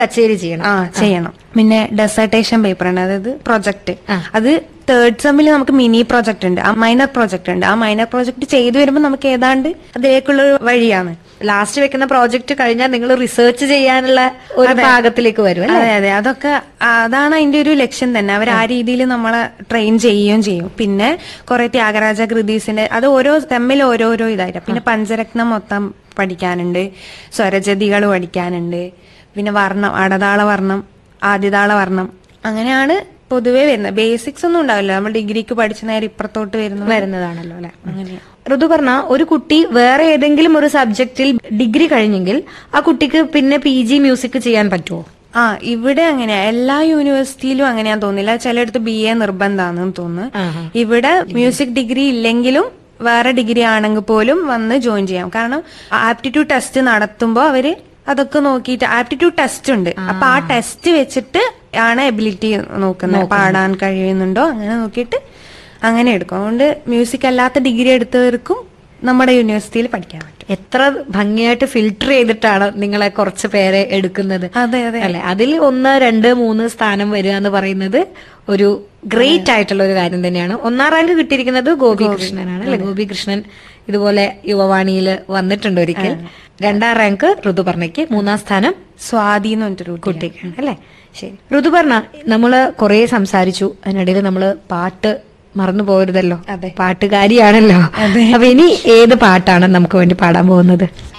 കച്ചേരി ചെയ്യണം ആ ചെയ്യണം പിന്നെ ഡെസർട്ടേഷൻ പേപ്പർ ഉണ്ട് അതായത് പ്രൊജക്ട് ആ. അത് തേർഡ് സെമ്മിൽ നമുക്ക് മിനി പ്രൊജക്ട് ഉണ്ട് ആ മൈനർ പ്രൊജക്ട് ഉണ്ട് ആ മൈനർ പ്രൊജക്ട് ചെയ്തു വരുമ്പോൾ നമുക്ക് ഏതാണ്ട് അതിലേക്കുള്ള ഒരു വഴിയാണ് ലാസ്റ്റ് വെക്കുന്ന പ്രോജക്റ്റ് കഴിഞ്ഞാൽ നിങ്ങൾ റിസർച്ച് ചെയ്യാനുള്ള ഒരു അതെ. ഭാഗത്തിലേക്ക് വരും അല്ലേ അതെ അതെ അതൊക്കെ അതാണ് അതിന്റെ ഒരു ലക്ഷ്യം തന്നെ അവർ ആ രീതിയിൽ നമ്മളെ ട്രെയിൻ ചെയ്യുകയും ചെയ്യും പിന്നെ കുറെ ത്യാഗരാജ കൃതീസിന്റെ അത് ഓരോ സെമ്മിൽ ഓരോരോ ഇതായിട്ട് പിന്നെ പഞ്ചരത്നം മൊത്തം പഠിക്കാനുണ്ട് സ്വരജതികൾ പഠിക്കാനുണ്ട് പിന്നെ വർണ്ണം അടതാള വർണ്ണം ആദ്യതാള വർണ്ണം അങ്ങനെയാണ് പൊതുവേ വരുന്നത് ബേസിക്സ് ഒന്നും ഉണ്ടാവില്ല നമ്മൾ ഡിഗ്രിക്ക് പഠിച്ച നേരം ഇപ്പുറത്തോട്ട് വരുന്നു വരുന്നതാണല്ലോ അല്ലെ അങ്ങനെയാ ഋതു പറഞ്ഞ ഒരു കുട്ടി വേറെ ഏതെങ്കിലും ഒരു സബ്ജക്റ്റിൽ ഡിഗ്രി കഴിഞ്ഞെങ്കിൽ ആ കുട്ടിക്ക് പിന്നെ പി ജി മ്യൂസിക് ചെയ്യാൻ പറ്റുമോ ആ ഇവിടെ അങ്ങനെയാ എല്ലാ യൂണിവേഴ്സിറ്റിയിലും അങ്ങനെയാന്ന് തോന്നില്ല ചിലയിടത്ത് ബി എ നിർബന്ധമാണെന്ന് തോന്നുന്നു ആഹാ. ഇവിടെ മ്യൂസിക് ഡിഗ്രി ഇല്ലെങ്കിലും വേറെ ഡിഗ്രി ആണെങ്കിൽ പോലും വന്ന് ജോയിൻ ചെയ്യാം കാരണം ആപ്റ്റിറ്റ്യൂഡ് ടെസ്റ്റ് നടത്തുമ്പോൾ അവര് അതൊക്കെ നോക്കിയിട്ട് ആപ്റ്റിറ്റ്യൂഡ് ടെസ്റ്റ് ഉണ്ട് അപ്പൊ ആ ടെസ്റ്റ് വെച്ചിട്ട് ആണ് എബിലിറ്റി നോക്കുന്നത് പാടാൻ കഴിയുന്നുണ്ടോ അങ്ങനെ നോക്കിയിട്ട് അങ്ങനെ എടുക്കും അതുകൊണ്ട് മ്യൂസിക് അല്ലാത്ത ഡിഗ്രി എടുത്തവർക്കും നമ്മുടെ യൂണിവേഴ്സിറ്റിയിൽ പഠിക്കാൻ പറ്റും എത്ര ഭംഗിയായിട്ട് ഫിൽട്ടർ ചെയ്തിട്ടാണ് നിങ്ങളെ കുറച്ച് പേരെ എടുക്കുന്നത് അതെ അതെ അല്ലെ അതിൽ ഒന്ന് രണ്ട് മൂന്ന് സ്ഥാനം വരിക എന്ന് പറയുന്നത് ഒരു ഗ്രേറ്റ് ആയിട്ടുള്ള ഒരു കാര്യം തന്നെയാണ് ഒന്നാം റാങ്ക് കിട്ടിയിരിക്കുന്നത് ഗോപി കൃഷ്ണനാണ് അല്ലെ ഗോപി കൃഷ്ണൻ ഇതുപോലെ യുവവാണിയിൽ വന്നിട്ടുണ്ട് ഒരിക്കൽ രണ്ടാം റാങ്ക് ഋതുപർണയ്ക്ക് മൂന്നാം സ്ഥാനം സ്വാതി എന്ന് പറഞ്ഞിട്ടൊരു കുട്ടി കുട്ടിക്കാണ് അല്ലെ ശരി ഋതുപർണ നമ്മള് കുറെ സംസാരിച്ചു അതിനിടയിൽ നമ്മള് പാട്ട് മറന്നു പോകരുതല്ലോ അതെ. പാട്ടുകാരിയാണല്ലോ അപ്പൊ ഇനി ഏത് പാട്ടാണ് നമുക്ക് വേണ്ടി പാടാൻ പോകുന്നത്